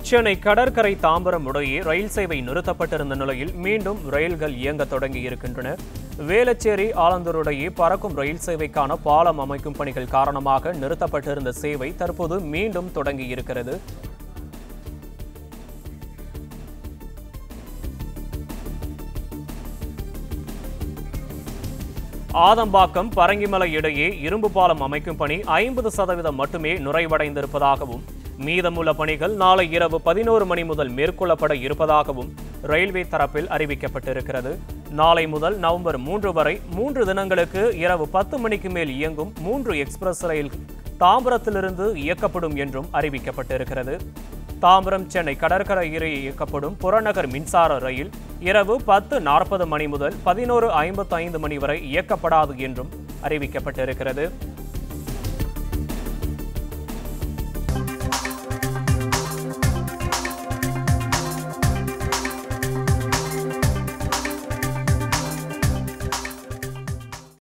சென்னை கடற்கரை தாம்பரம் இடையே ரயில் சேவை நிறுத்தப்பட்டிருந்த நிலையில் மீண்டும் ரயில்கள் இயங்க தொடங்கி இருக்கின்றன வேளச்சேரி ஆலந்தூர் இடையே பறக்கும் ரயில் சேவைக்கான பாலம் அமைக்கும் பணிகள் காரணமாக நிறுத்தப்பட்டிருந்த சேவை தற்போது மீண்டும் தொடங்கி இருக்கிறது ஆதம்பாக்கம் பரங்கிமலை இடையே இரும்பு பாலம் அமைக்கும் பணி ஐம்பது சதவீதம் மட்டுமே நிறைவடைந்திருப்பதாகவும் மீதமுள்ள பணிகள் நாளை இரவு பதினோரு மணி முதல் மேற்கொள்ளப்பட இருப்பதாகவும் ரயில்வே தரப்பில் அறிவிக்கப்பட்டிருக்கிறது நாளை முதல் நவம்பர் மூன்று வரை மூன்று தினங்களுக்கு இரவு பத்து மணிக்கு மேல் இயங்கும் மூன்று எக்ஸ்பிரஸ் ரயில் தாம்பரத்திலிருந்து இயக்கப்படும் என்றும் அறிவிக்கப்பட்டிருக்கிறது தாம்பரம் சென்னை கடற்கரை இடையே இயக்கப்படும் புறநகர் மின்சார ரயில் இரவு பத்து நாற்பது மணி முதல் பதினோரு ஐம்பத்து ஐந்து மணி வரை இயக்கப்படாது என்றும் அறிவிக்கப்பட்டிருக்கிறது